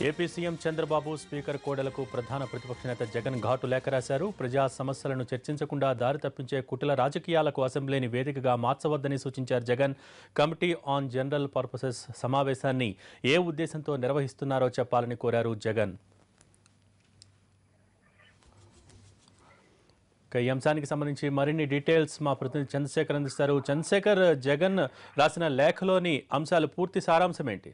AP CM Chandrababu speaker కోడలకు ప్రధాన ప్రతిపక్ష నేత జగన్ ఘాటు లేఖ రాశారు ప్రజా సమస్యలను చర్చించకుండా దారి తప్పించే కుటిల రాజకీయాలకు అసెంబ్లీని వేదికగా మార్చవద్దని సూచించారు Jagan committee on general purposes సమావేశాన్ని ఏ ఉద్దేశంతో నిర్వహిస్తున్నారో చెప్పాలని కోరారు జగన్ ఇక ఈ అంశానికి సంబంధించి మరిన్ని డీటెయిల్స్ మా ప్రతినిధి చంద్రశేఖర్ అందిస్తారు చంద్రశేఖర్ జగన్ రాసిన లేఖలోని అంశాలు పూర్తి సారాంశం ఏంటి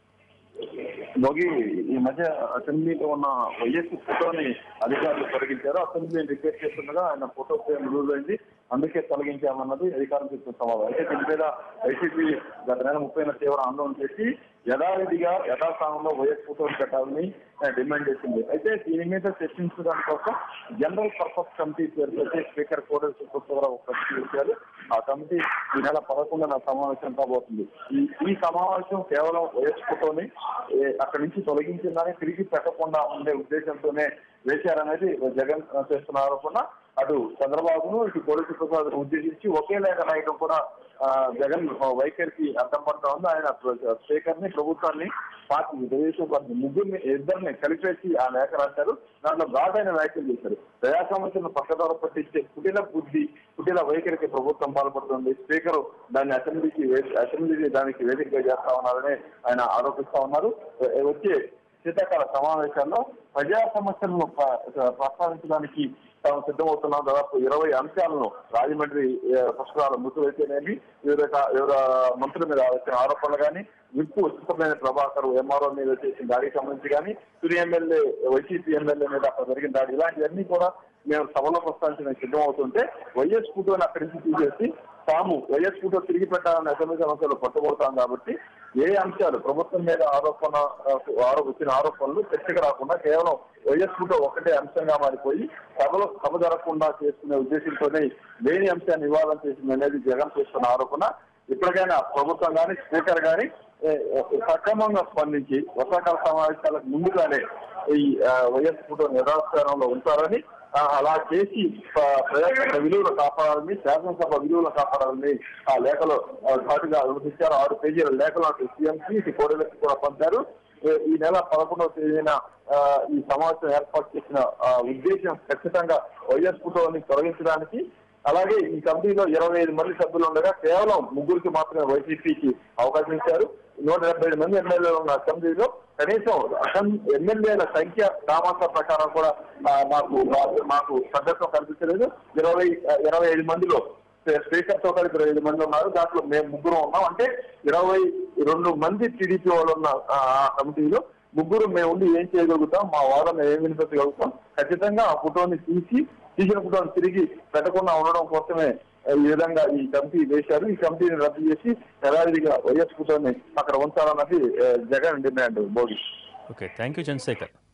భోగి ఈ మధ్య అసెంబ్లీలో ఉన్న వైఎస్ ఫోటోని అధికారులు తొలగించారు అసెంబ్లీ రిక్వెస్ట్ చేస్తుండగా ఆయన ఫోటో ఫ్రేమ్ లూజ్ అయింది అందుకే తొలగించామన్నది అధికారులు చెప్తున్న సమాధానం అయితే దీని మీద వైసీపీ గత నెల ముప్పై తీవ్ర ఆందోళన చేసి యథావిధిగా యథాస్థానంలో వైఎస్ ఫోటోలు పెట్టాలని ఆ, డిమాండ్ చేసింది అయితే దీని మీద చర్చించడానికి కోసం జనరల్ పర్పస్ కమిటీ పేరుతో స్పీకర్ కోడెల సుబ్రహ్మణ్యం ఒక కమిటీ వేశారు ఆ కమిటీ ఈ నెల పదకొండున సమావేశం కాబోతుంది ఈ ఈ సమావేశం కేవలం వైఎస్ ఫోటోని ఏ, అక్కడి నుంచి తొలగించిందని తిరిగి పెట్టకుండా ఉండే ఉద్దేశంతోనే వేశారనేది జగన్ చేస్తున్న ఆరోపణ అటు చంద్రబాబును ఇటు కోడెల ప్రసాద్ ఉద్దేశించి ఒకే లేఖ రాయడం కూడా ఆ, జగన్ వైఖరికి అర్థం పడతా ఉంది ఆయన స్పీకర్ ని ప్రభుత్వాన్ని పార్టీ తెలుగుదేశం పార్టీ ముగ్గురిని ఇద్దరిని కలిపేసి ఆ లేఖ రాశారు దాంట్లో ఘాటైన వ్యాఖ్యలు చేశారు ప్రజా సమస్యలను పక్కదార పట్టించే కుటిల బుద్ధి కుటిల వైఖరికి ప్రభుత్వం పాల్పడుతుంది స్పీకర్ దాన్ని అసెంబ్లీకి వే- అసెంబ్లీని దానికి వేదికగా చేస్తా ఉన్నారని ఆయన ఆరోపిస్తా ఉన్నారు ఏ- వచ్చే శీతాకాల సమావేశాల్లో ప్రజా సమస్యలను ప్ర- ప్రస్తావించడానికి తాము సిద్ధమవుతున్నాం దాదాపు ఇరవై అంశాలను రాజమండ్రి ఏ, పుష్కరాల మృతులైతేనేమి వివిధ కా- వివిధ మంత్రుల మీద వచ్చిన ఆరోపణలు కానీ విప్పు ఉచితమైన ప్రభాకర్ ఎంఆర్ఓ మీద చేసిన దాడికి సంబంధించి కానీ తుని ఎమ్మెల్యే వైసీపీ ఎమ్మెల్యే మీద అక్కడ జరిగిన దాడి ఇలాంటివన్నీ కూడా మేము సభలో ప్రస్తావించడానికి సిద్ధమవుతుంటే వైఎస్ ఫోటోని అక్కడి నుంచి తీసేసి తాము వైఎస్ ఫోటో తిరిగి పెట్టాలని అసెంబ్లీ సమస్యలు పట్టుబడతాం కాబట్టి ఏ అంశాలు ప్రభుత్వం మీద ఆరోపణ ఆరో వచ్చిన ఆరోపణలు చర్చకు రాకుండా కేవలం వైఎస్ ఫోటో ఒకటే అంశంగా మారిపోయి సభలో సభ జరగకుండా చేసుకునే ఉద్దేశంతోనే లేని అంశాన్ని ఇవ్వాలని చేసింది అనేది జగన్ చేస్తున్న ఆరోపణ ఇప్పటికైనా ప్రభుత్వం కానీ స్పీకర్ కానీ ఏ, సక్రమంగా స్పందించి వర్షాకాల సమావేశాలకు ముందుగానే ఈ ఆ, వైఎస్ ఫోటో యథాస్థానంలో ఉంచారని ఆ, అలా చేసి ఆ, ప్రజాస్వామ్య విలువలు కాపాడాలని శాసనసభ విలువలు కాపాడాలని ఆ లేఖలో ఆ, ఘాటుగా విమర్శించారు ఆరు పేజీల లేఖలో అటు సీఎంకి ఇటు కోడెలకి కూడా పంపారు ఏ- ఈ నెల పదకొండవ తేదీన ఆ, ఈ సమావేశం ఏర్పాటు చేసిన ఆ, ఉద్దేశం ఖచ్చితంగా వైఎస్ ఫోటోని తొలగించడానికి అలాగే ఈ కమిటీలో ఇరవై ఐదు మంది సభ్యులు ఉండగా కేవలం ముగ్గురికి మాత్రమే వైసీపీకి అవకాశం ఇచ్చారు నూట డెబ్బై ఐదు మంది ఎమ్మెల్యేలు ఉన్న అసెంబ్లీలో కనీసం అసెం- ఎమ్మెల్యేల సంఖ్య నామాంత ప్రకారం కూడా ఆ, మాకు మాకు- మాకు సభ్యత్వం కనిపించలేదు ఇరవై ఆ, ఇరవై ఐదు మందిలో స్పీకర్ తో కలిపి ఇరవై ఐదు మంది ఉన్నారు దాంట్లో మేము ముగ్గురు ఉన్నాం అంటే ఇరవై రెండు మంది టీడీపీ వాళ్ళు ఉన్న ఆ ఆ కమిటీలో ముగ్గురు మేము ఉండి ఏం చేయగలుగుతాం మా వాదన ఏం వినిపించగలుగుతాం ఖచ్చితంగా ఆ ఫోటోని తీసి తీసిన ఫోటోని తిరిగి పెట్టకుండా ఉండడం కోసమే ఆ, ఈ విధంగా ఈ కమిటీ వేశారు ఈ కమిటీని రద్దు చేసి యథావిధిగా వైఎస్ ఫోటోని అక్కడ ఉంచాలన్నది ఆ, Jagan demand Modi okay thank you Chandrasekhar